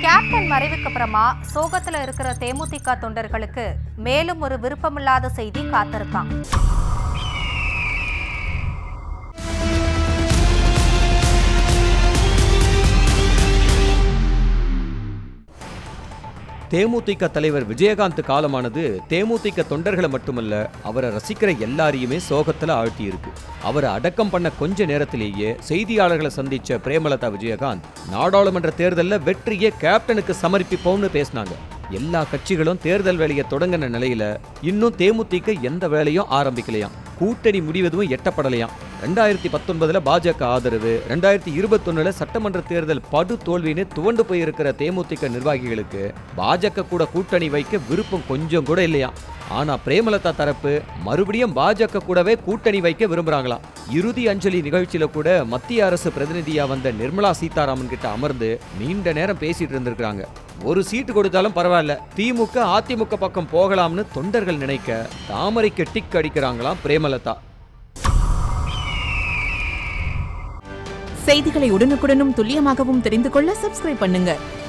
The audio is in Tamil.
கேப்டன் மறைவுக்கு அப்புறமா சோகத்துல இருக்கிற தேமுதிக தொண்டர்களுக்கு மேலும் ஒரு விருப்பமில்லாத செய்தி காத்திருக்கான் தேமுதிக தலைவர் விஜயகாந்த் காலமானது தேமுதிக தொண்டர்களை மட்டுமல்ல அவரை ரசிக்கிற எல்லாரையுமே சோகத்துல ஆழ்த்தி இருக்கு அவரை அடக்கம் பண்ண கொஞ்ச நேரத்திலேயே செய்தியாளர்களை சந்திச்ச பிரேமலதா விஜயகாந்த் நாடாளுமன்ற தேர்தல்ல வெற்றியை கேப்டனுக்கு சமர்ப்பிப்போம்னு பேசினாங்க எல்லா கட்சிகளும் தேர்தல் வேலையை தொடங்கின நிலையில இன்னும் தேமுதிக எந்த வேலையும் ஆரம்பிக்கலையாம் கூட்டணி முடிவதும் எட்டப்படலையாம் ரெண்டாயிரத்தி பத்தொன்பதுல பாஜக ஆதரவு ரெண்டாயிரத்தி இருபத்தொன்னுல சட்டமன்ற தேர்தல் படு தோல்வின்னு துவண்டு போயிருக்கிற தேமுதிக நிர்வாகிகளுக்கு பாஜக கூட கூட்டணி வைக்க விருப்பம் கொஞ்சம் கூட இல்லையா ஆனா பிரேமலதா தரப்பு மறுபடியும் பாஜக கூடவே கூட்டணி வைக்க விரும்புறாங்களாம் இறுதி அஞ்சலி நிகழ்ச்சியில கூட மத்திய அரசு பிரதிநிதியா வந்த நிர்மலா சீதாராமன் கிட்ட அமர்ந்து நீண்ட நேரம் பேசிட்டு இருந்திருக்காங்க ஒரு சீட்டு கொடுத்தாலும் பரவாயில்ல திமுக அதிமுக பக்கம் போகலாம்னு தொண்டர்கள் நினைக்க தாமரைக்கு டிக் அடிக்கிறாங்களாம் பிரேமலதா செய்திகளை உடனுக்குடனும் துல்லியமாகவும் தெரிந்து கொள்ள சப்ஸ்கிரைப் பண்ணுங்க